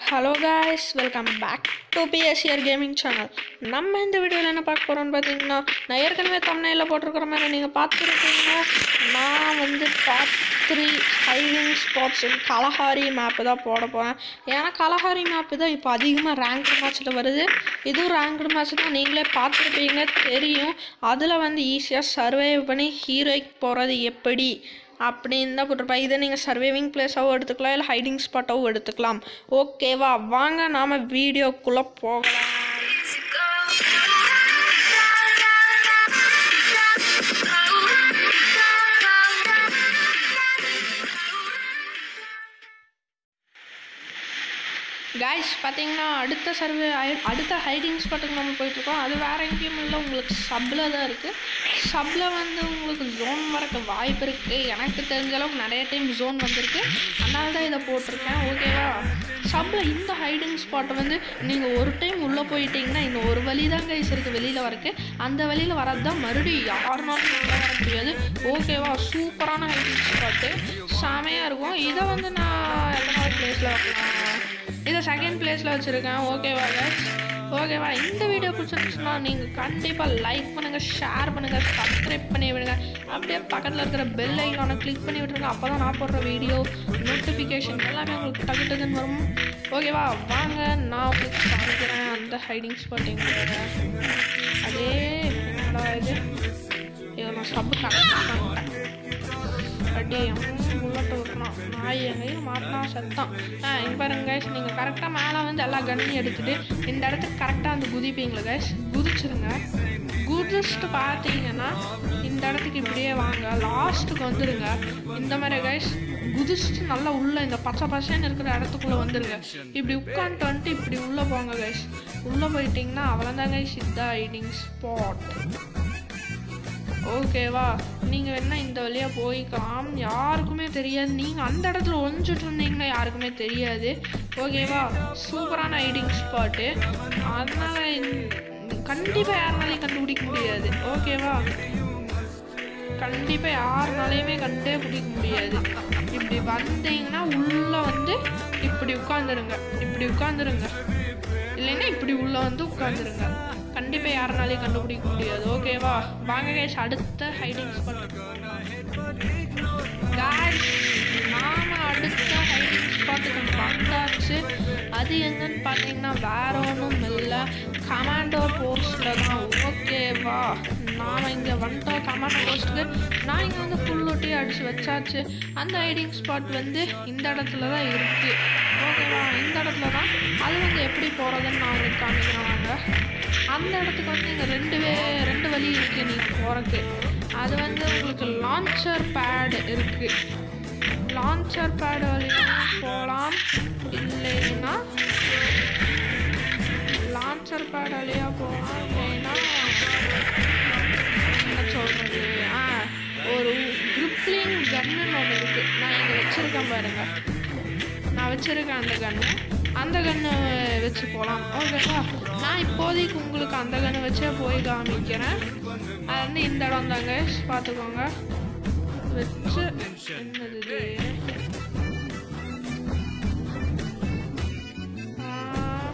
Hello guys welcome back to BSCR gaming channel நம்ம இந்த வீடியோவில் என்ன பார்க்க போகிறோம்னு பார்த்தீங்கன்னா நான் ஏற்கனவே தமிழ்நில போட்டிருக்கிற மாதிரி நீங்கள் பார்த்துருக்கீங்க நான் வந்து top three hiding spots Kalahari map தான் போட போகிறேன் ஏன்னா கலஹாரி மேப்பு தான் இப்போ அதிகமாக ரேங்க்டு மேட்ச்சில் வருது இதுவும் ரேங்க்டு மேட்ச் தான் நீங்களே பார்த்துருப்பீங்க தெரியும் அதில் வந்து ஈஸியாக சர்வைவ் பண்ணி ஹீரோய்க்கு போகிறது எப்படி அப்படின்னு தான் போட்டிருப்பேன் இதை நீங்கள் சர்வைவிங் பிளேஸாகவும் எடுத்துக்கலாம் இல்லை ஹைடிங் ஸ்பாட்டாகவும் எடுத்துக்கலாம் ஓகேவா வாங்க நாம் வீடியோக்குள்ளே போகலாம் காய்ஸ் பார்த்தீங்கன்னா அடுத்த சர்வே அடுத்த ஹைடிங் ஸ்பாட்டுக்கு நம்ம போயிட்டுருக்கோம் அது வேறு எங்கேயும் இல்லை உங்களுக்கு சப்பில் தான் இருக்குது சப்பில் வந்து உங்களுக்கு ஜோன் வரக்கு வாய்ப்பு இருக்குது எனக்கு தெரிஞ்ச அளவுக்கு நிறைய டைம் ஜோன் வந்திருக்கு அதனால தான் இதை போட்டிருக்கேன் ஓகேவா சப்பில் இந்த ஹைடிங் ஸ்பாட்டை வந்து நீங்கள் ஒரு டைம் உள்ளே போயிட்டீங்கன்னா இந்த ஒரு வழி தான் கைஸ் இருக்குது வெளியில் வரக்கு அந்த வழியில் வரது தான் மறுபடியும் யாருனாலும் உள்ளே வர முடியாது ஓகேவா சூப்பரான ஹைடிங் ஸ்பாட்டு செமையாக இருக்கும் இதை வந்து நான் எத்தனாவது பிளேஸில் வைக்கலாம் இதை செகண்ட் பிளேஸில் வச்சுருக்கேன் ஓகேவா guys ஓகேவா இந்த வீடியோ பிடிச்சிருந்துச்சுன்னா நீங்கள் கண்டிப்பாக லைக் பண்ணுங்கள் ஷேர் பண்ணுங்கள் சப்ஸ்கிரைப் பண்ணி விடுங்க அப்படியே பக்கத்தில் இருக்கிற பெல் ஐக்கானை கிளிக் பண்ணி விட்டுருங்க அப்போ தான் நான் போடுற வீடியோ நோட்டிஃபிகேஷன் எல்லாமே உங்களுக்கு டக்கு டக்குன்னு வரும் ஓகேவா வாங்க நான் உங்களுக்கு காமிக்கிறேன் அந்த ஹைடிங் ஸ்பாட் எங்களோட அதே என்னடா இது இதை நான் சப்பு கரெக்டாக அடி புல்லட்டை விட்டுறான் நாய் எங்கேயும் மாட்டினா செத்தான் ஆ இங்கே பாருங்க கைஸ் நீங்கள் கரெக்டாக மேலே வந்து எல்லா கன்னையும் எடுத்துட்டு இந்த இடத்துக்கு கரெக்டாக வந்து குதிப்பீங்களா கைஸ் குதிச்சிருங்க குதிச்சுட்டு பார்த்தீங்கன்னா இந்த இடத்துக்கு இப்படியே வாங்க லாஸ்ட்டுக்கு வந்துடுங்க இந்த மாதிரி கைஸ் குதிச்சுட்டு நல்லா உள்ள இந்த பச்சை பசைன்னு இருக்கிற இடத்துக்குள்ளே வந்துடுங்க இப்படி உட்காந்துட்டு வந்துட்டு இப்படி உள்ளே போங்க கைஸ் உள்ளே போயிட்டீங்கன்னா அவ்வளோதான் கைஸ் இதுதான் ஹைடிங் ஸ்பாட் ஓகேவா நீங்கள் வேணால் இந்த வழியாக போய்க்கலாம் யாருக்குமே தெரியாது நீங்கள் அந்த இடத்துல ஒழிஞ்சிட்டு இருந்தீங்கன்னா யாருக்குமே தெரியாது ஓகேவா சூப்பரான ஹைடிங் ஸ்பாட்டு அதனால் கண்டிப்பாக யாருனாலையும் கண்டுபிடிக்க முடியாது ஓகேவா கண்டிப்பாக யாருனாலையுமே கண்டே பிடிக்க முடியாது இப்படி வந்தீங்கன்னா உள்ளே வந்து இப்படி உட்காந்துருங்க இப்படி உட்காந்துருங்க இல்லைன்னா இப்படி உள்ளே வந்து உட்காந்துருங்க கண்டிப்பாக யாருனாலையும் கண்டுபிடிக்க முடியாது ஓகேவா வாங்க கேஷ் அடுத்த ஹைடிங் ஸ்பாட் காய்ஸ் நாம அடுத்த ஹைடிங் ஸ்பாட்டுக்கு வந்தாச்சு அது எங்கன்னு பார்த்தீங்கன்னா வேற ஒன்றும் இல்லை கமாண்டோ போஸ்ட்டில் தான் ஓகேவா நாம் இங்கே வந்துட்டோம் கமாண்டோ போஸ்ட்டுக்கு நான் இங்கே வந்து ஃபுல் ஒட்டி அடித்து வச்சாச்சு அந்த ஹைடிங் ஸ்பாட் வந்து இந்த இடத்துல தான் இருக்குது ஓகேவா இந்த இடத்துல தான் அது வந்து எப்படி போகிறதுன்னு நான் உங்களுக்கு காமிக்கிறேன் வாங்க அந்த இடத்துக்கு வந்து இங்கே ரெண்டு வே ரெண்டு வழி இருக்குது நீங்கள் போகிறக்கு அது வந்து உங்களுக்கு லான்ச்சர் பேடு இருக்குது லான்ச்சர் பேடு வழியாக போகலாம் இல்லைன்னா லான்ச்சர் பேடு வழியாக போகலாம் இல்லைன்னா என்ன சொல்கிறது ஆ ஒரு கிரிப்ளிங் கன்னுன்னு ஒன்று இருக்குது நான் இங்கே வச்சுருக்கேன் பாருங்கள் நான் வச்சுருக்கேன் அந்த கன்று அந்த கன்று வச்சு போகலாம் ஓகேவா நான் இப்போதைக்கு உங்களுக்கு அந்த கன்று வச்சே போய் காமிக்கிறேன் அது வந்து இந்த இடம் தாங்க பார்த்துக்கோங்க வச்சு என்னது இது ஆ,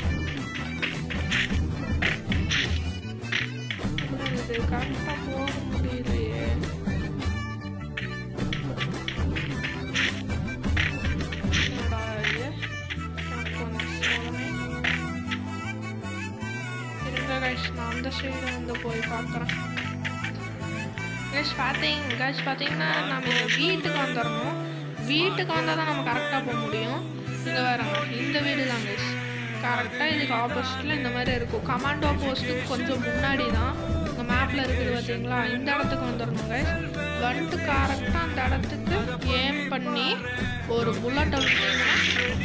என்னது இது கரெக்டாக போக முடியலையே என்னடா இது எனக்கு கொஞ்சம் சோதனை இருங்க கைஸ் நான் அந்த சைடு வந்து போய் பார்க்குறேன் கைஸ் பார்த்தீங்க கைஸ் பார்த்தீங்கன்னா நம்ம வீட்டுக்கு வந்துடணும் வீட்டுக்கு வந்தால் தான் நம்ம கரெக்டாக போக முடியும் இங்கே வரங்க இந்த வீடு தான் கைஸ் கரெக்டாக இதுக்கு ஆப்போசிட்டில் இந்த மாதிரி இருக்கும் கமாண்டோ போஸ்ட்டுக்கு கொஞ்சம் முன்னாடி தான் இந்த மேப்பில் இருக்குது பார்த்தீங்களா இந்த இடத்துக்கு வந்துடணும் கைஸ் வந்துட்டு கரெக்டாக அந்த இடத்துக்கு ஏம் பண்ணி ஒரு புல்லட்டை விட்டீங்கன்னா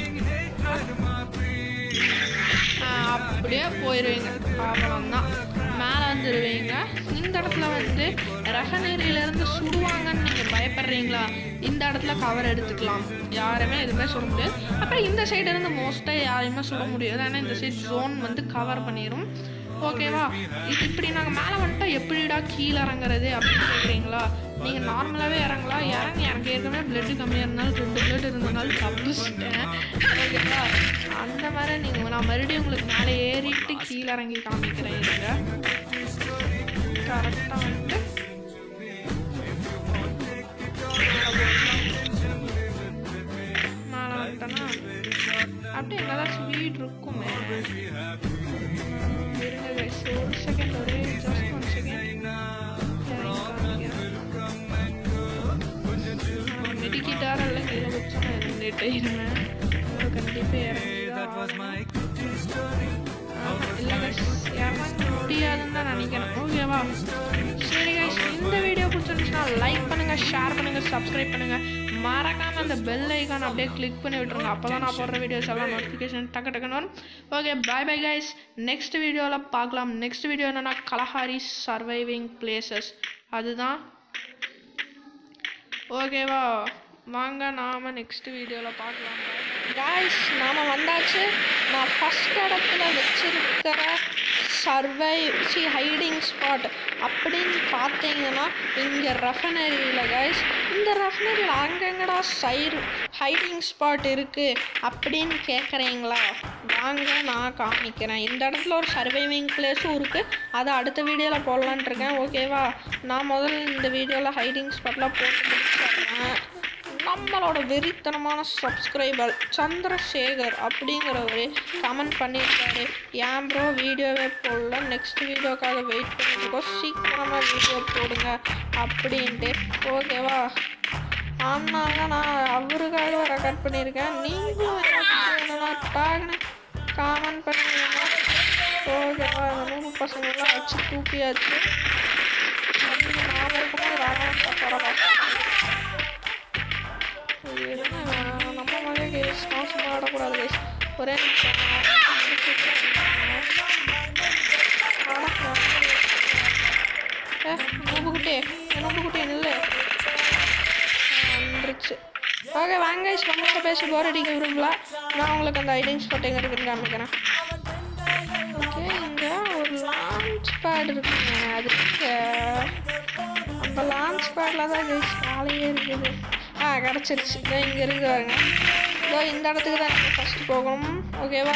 ஆஹ் அப்படியே போயிடுவீங்க அவ்வளோதான் மேலே வந்துடுவீங்க இந்த இடத்துல வந்து ரகநேரியிலேருந்து சுடுவாங்கன்னு நீங்கள் பயப்படுறீங்களா இந்த இடத்துல கவர் எடுத்துக்கலாம் யாருமே எதுவுமே சுட முடியாது அப்புறம் இந்த சைடு இருந்து மோஸ்ட்டாக யாரையுமே சுட முடியாது ஆனால் இந்த சைடு ஜோன் வந்து கவர் பண்ணிடும் ஓகேவா இது இப்படி நாங்கள் மேலே வந்துட்டா எப்படிடா கீழே இறங்குறது அப்படின்னு கேட்குறீங்களா நீங்கள் நார்மலாகவே இறங்கலாம் இறங்கி எனக்கு ஏற்கனவே பிளட்டு கம்மியாக இருந்தாலும் ரெண்டு பிளட் இருந்தனால தப்பிச்சிட்டேன் ஓகேவா அந்த மாதிரி நீங்கள் நான் மறுபடியும் உங்களுக்கு மேலே ஏறிட்டு கீழே இறங்கி காமிக்கிறேன் இருங்க கரெக்டாக வந்துட்டு மேலே வந்துட்டேன்னா அப்படியே என்னதான் வீடு இருக்குமே இருங்க guys, ஒரு செகண்ட் ஒரே ஜஸ்ட் ஒன் செகண்ட் மெடிக்கிட்டார் எல்லாம் கீழே வச்சு நான் இருந்துட்டு இருந்தேன் உங்களுக்கு கண்டிப்பாக இறங்கிதான் இல்லை guys, இறங்க முடியாதுன்னு தான் நினைக்கிறேன் ஓகேவா சரி guys இந்த வீடியோ பிடிச்சிருந்துச்சுன்னா லைக் பண்ணுங்க ஷேர் பண்ணுங்க சப்ஸ்கிரைப் பண்ணுங்க மறக்காம அந்த பெல் ஐக்கான் அப்படியே கிளிக் பண்ணி விட்டுருங்க அப்போ தான் நான் போடுற வீடியோஸ் எல்லாம் நோட்டிஃபிகேஷன் டக்கு டக்குன்னு வரும் okay bye bye guys next வீடியோவில் பார்க்கலாம் நெக்ஸ்ட் வீடியோ என்னன்னா கலஹாரி சர்வைவிங் பிளேசஸ் அதுதான் ஓகேவா வாங்க நாம நெக்ஸ்ட் வீடியோவில் பார்க்கலாம் காய்ஸ் நாம் வந்தாச்சு நான் ஃபஸ்ட் இடத்துல வச்சிருக்கிற சர்வை சி ஹைடிங் ஸ்பாட் அப்படின்னு பார்த்தீங்கன்னா இங்கே ரெஃபனரியில் கைஸ் இந்த ரெஃபனரியில் அங்கங்கடா சைடு ஹைடிங் ஸ்பாட் இருக்குது அப்படின்னு கேட்குறீங்களா வாங்க நான் காமிக்கிறேன் இந்த இடத்துல ஒரு சர்வைவிங் பிளேஸும் இருக்குது அதை அடுத்த வீடியோவில் போடலான்ட்டு இருக்கேன் ஓகேவா நான் முதல்ல இந்த வீடியோவில் ஹைடிங் ஸ்பாட்லாம் போட்டு முடிச்சிடுறேன் நம்மளோட வெறித்தனமான சப்ஸ்கிரைபர் சந்திரசேகர் அப்படிங்கிறவர் கமெண்ட் பண்ணியிருக்காரு ஏன் ப்ரோ வீடியோவே போடல நெக்ஸ்ட் வீடியோக்காக வெயிட் பண்ணிட்டுருக்கோம் சீக்கிரமாக வீடியோ போடுங்க அப்படின்ட்டு ஓகேவா ஆனாங்க நான் அவருக்காக ரெக்கார்ட் பண்ணியிருக்கேன் நீங்களும் வேணும்னா டாக்னு காமெண்ட் பண்ணுவீங்க ஓகேவா அந்த மூணு பசங்கள்லாம் வச்சு தூக்கியாச்சு அப்படி நான் இருக்கும்போது வேணாம் பரவாயில்ல நம்ம மாதிரி கேஸ் நான் சும்மா ஆடக்கூடாது கேஸ் ஒரே நிமிஷம் நோம்புக்குட்டி நோம்புக்குட்டி நில்லு வந்துருச்சு ஓகே வாங்க guys, நம்மகிட்ட பேசி போர் அடிக்க விரும்பல நான் உங்களுக்கு அந்த ஐடிங் ஸ்பாட் எங்கே இருக்குன்னு காமிக்கிறேன் ஓகே இங்கே ஒரு லான்ச் பேட் இருக்குங்க அதுக்கு அந்த லான்ச் பேடில் தான் கைஸ் வேலையே இருக்குது ஆ கிடச்சிருச்சு இதோ இங்கே இருக்கு பாருங்க இதோ இந்த இடத்துக்கு தான் நீங்கள் ஃபஸ்ட்டு போகணும் ஓகேவா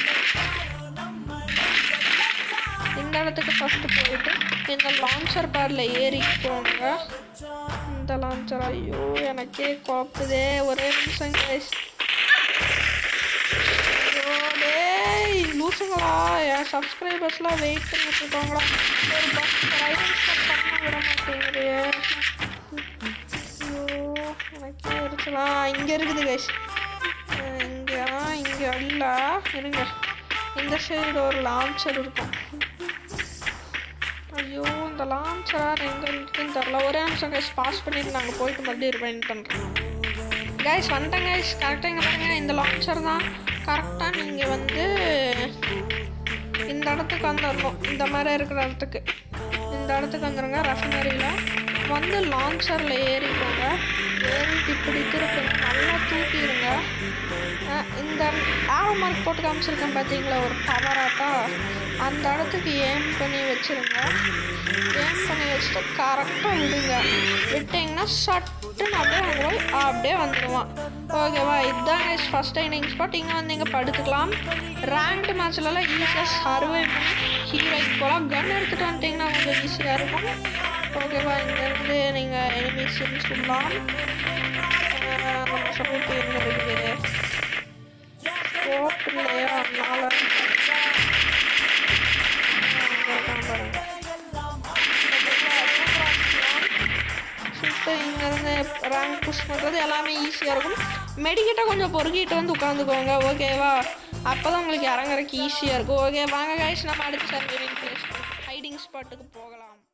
இந்த இடத்துக்கு ஃபஸ்ட்டு போயிட்டு இந்த லான்ச்சர் பேடில் ஏறி போங்க இந்த லான்ச்சர் ஐயோ எனக்கே குழப்புதே ஒரே நிமிஷம் கைஸ் ஐயோ டேய் லூசுங்களா என் சப்ஸ்கிரைபர்ஸ்லாம் வெயிட் பண்ணிட்டு இருக்காங்களா ஒரு பஸ் ரைடிங் ஸ்டார்ட் பண்ண விட மாட்டேங்குது ஐயோ எனக்கே இருக்கலாம் இங்கே இருக்குது கைஸ் இங்கே இங்கே இல்லை இருங்க இந்த சைடு ஒரு லான்ச்சர் இருக்கும் ஐயோ இந்த லான்ச்சர் எங்கே இருக்குன்னு தெரில ஒரே நிமிஷம் கைஸ் பாஸ் பண்ணிட்டு நாங்கள் போயிட்டு மறுபடியும் ரிமைண்ட் பண்ணுறோம் கைஸ் வந்துட்டேன் கைஸ் கரெக்டாக இங்கே பாருங்க இந்த லான்ச்சர் தான் கரெக்டாக நீங்கள் வந்து இந்த இடத்துக்கு வந்துடணும் இந்த மாதிரி இருக்கிற இடத்துக்கு இந்த இடத்துக்கு வந்துடுங்க ரெஃபனரியில் வந்து லான்ச்சரில் ஏறிக்கோங்க ஏறிட்டு இப்படி திருப்புங்க நல்லா தூக்கிடுங்க அஹ் இந்த ஆரோ மார்க் போட்டு காமிச்சிருக்கேன் பார்த்தீங்களா ஒரு டவராட்டா அந்த இடத்துக்கு ஏம் பண்ணி வச்சிருங்க ஏம் பண்ணி வச்சுட்டு கரெக்டாக விடுங்க விட்டிங்கன்னா சட்டுன்னு அப்படியே அங்கே போய் அப்படியே வந்துடுவான் ஓகேவா இதுதான் கைஸ் ஃபஸ்ட் டைனிங் ஸ்பாட் இங்கே வந்து இங்கே படுத்துக்கலாம் ரேங்க்டு மேட்ச்லலாம் ஈஸியாக சர்வை பண்ணி ஹீரோய்க்கு போகலாம் கன் எடுத்துகிட்டு வந்துட்டிங்கன்னா கொஞ்சம் ஈஸியாக இருக்கும் ஓகேவா இங்கேருந்து நீங்கள் எனிமீஸ் சொல்லலாம் நம்ம சப்போர்ட் எங்கே இருக்குது ஸ்கோப் இல்லையா அதனால அங்க இருக்கான் பாருங்க. சுட்டு இங்கேருந்து ரேங்க் புஷ் பண்ணுறது எல்லாமே ஈஸியாக இருக்கும் மெடிக்கிட்ட கொஞ்சம் பொறுக்கிட்டு வந்து உட்காந்துக்கோங்க ஓகேவா அப்போ தான் உங்களுக்கு இறங்குறதுக்கு ஈஸியாக இருக்கும் ஓகே வாங்க கைஸ் நம்ம அடுத்த சர்வீவிங் பிளேஸ் ஹைடிங் ஸ்பாட்டுக்கு போகலாம்